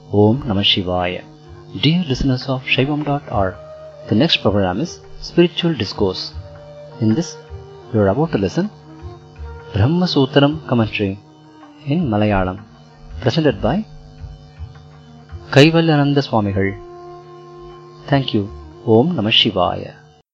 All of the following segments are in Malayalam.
Om Namah Shivaya. Dear listeners of Shaivam.org, the next program is Spiritual Discourse. In this, you are about to listen Brahma Sutram commentary in Malayalam, presented by Kaivalyananda Swamigal. Thank you. Om Namah Shivaya.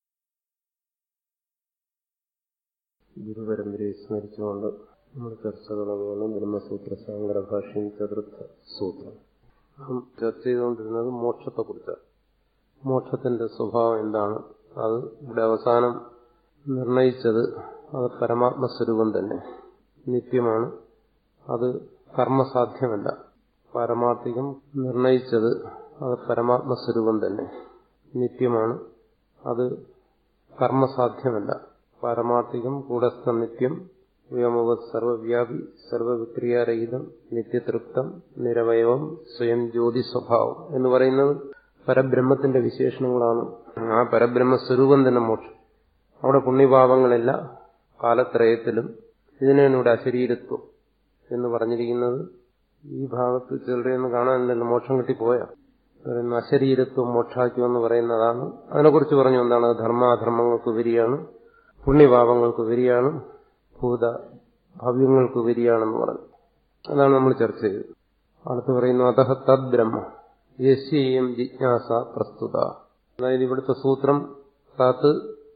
ഗുരുപരമ്പരയെ സ്മരിച്ചുകൊണ്ട് നമ്മൾ ചർച്ച തുടങ്ങുകയാണ് ബ്രഹ്മസൂത്ര സാങ്കര ഭാഷ്യം ചതുർത്ഥ സൂത്രം നാം ചർച്ച ചെയ്തുകൊണ്ടിരുന്നത് മോക്ഷത്തെക്കുറിച്ചാണ് മോക്ഷത്തിന്റെ സ്വഭാവം എന്താണ് അത് ഇവിടെ അവസാനം നിർണയിച്ചത് അത് പരമാത്മസ്വരൂപം തന്നെ നിത്യമാണ് അത് കർമ്മസാധ്യമല്ല പാരമാർത്ഥികം നിർണയിച്ചത് അത് പരമാത്മസ്വരൂപം തന്നെ നിത്യമാണ് അത് കർമ്മസാധ്യമല്ല പാരമാർത്ഥികം കൂടസ്ഥ നിത്യം വ്യോമവത് സർവവ്യാപി സർവവിക്രിയാരഹിതം നിത്യതൃപ്തം നിരവയവം സ്വയം ജ്യോതി സ്വഭാവം എന്ന് പറയുന്നത് പരബ്രഹ്മത്തിന്റെ വിശേഷണങ്ങളാണ് ആ പരബ്രഹ്മ സ്വരൂപം തന്നെ മോക്ഷം അവിടെ പുണ്യപാപങ്ങളില്ല കാലത്രയത്തിലും ഇതിനാണ് ഇവിടെ അശരീരത്വം എന്ന് പറഞ്ഞിരിക്കുന്നത് ഈ ഭാഗത്ത് ചിലരെയൊന്നും കാണാനില്ലല്ലോ മോക്ഷം കിട്ടിപ്പോയാ പറയുന്ന അശരീരത്വം മോക്ഷാക്യം എന്ന് പറയുന്നതാണ് അതിനെക്കുറിച്ച് പറഞ്ഞു എന്താണ് ധർമാധർമ്മങ്ങൾക്ക് ഉപരിയാണ് പുണ്യപാപങ്ങൾക്ക് ഉപരിയാണ് ഭൂത ഭവ്യങ്ങൾക്ക് ഉപരിയാണെന്ന് പറഞ്ഞു അതാണ് നമ്മൾ ചർച്ച ചെയ്തത് അടുത്ത് പറയുന്നു അതഹ തദ് ബ്രഹ്മ യസ്യം ജിജ്ഞാസ പ്രസ്തുത അതായത് ഇവിടുത്തെ സൂത്രം തത്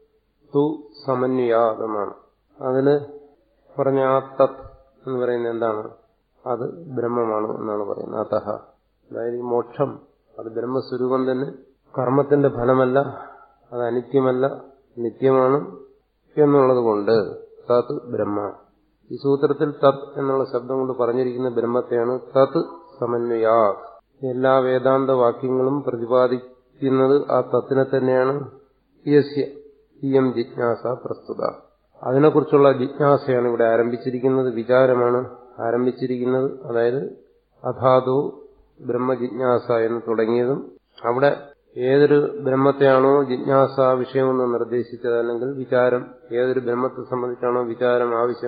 തു സമന്വയാതമാണ് അതിന് പറഞ്ഞ ആ തത് എന്ന് പറയുന്നത് എന്താണ് അത് ബ്രഹ്മമാണ് എന്നാണ് പറയുന്നത് അതഹ അതായത് ഈ മോക്ഷം അത് ബ്രഹ്മസ്വരൂപം തന്നെ കർമ്മത്തിന്റെ ഫലമല്ല അത് അനിത്യമല്ല നിത്യമാണ് എന്നുള്ളത് കൊണ്ട് തത് ബ്രഹ്മ ഈ സൂത്രത്തിൽ തത് എന്നുള്ള ശബ്ദം കൊണ്ട് പറഞ്ഞിരിക്കുന്ന ബ്രഹ്മത്തെയാണ് തത് സമന്വയാ എല്ലാ വേദാന്ത വാക്യങ്ങളും പ്രതിപാദിക്കുന്നത് ആ തത്തിനെ തന്നെയാണ് യസ്യ ഇയം ജിജ്ഞാസ പ്രസ്തുത അതിനെക്കുറിച്ചുള്ള ജിജ്ഞാസയാണ് ഇവിടെ ആരംഭിച്ചിരിക്കുന്നത് വിചാരമാണ് ആരംഭിച്ചിരിക്കുന്നത് അതായത് അഥാതോ ബ്രഹ്മജിജ്ഞാസ എന്ന് തുടങ്ങിയതും അവിടെ ഏതൊരു ബ്രഹ്മത്തെയാണോ ജിജ്ഞാസ വിഷയമെന്ന് നിർദ്ദേശിച്ചത് അല്ലെങ്കിൽ വിചാരം ഏതൊരു ബ്രഹ്മത്തെ സംബന്ധിച്ചാണോ വിചാരം ആവശ്യം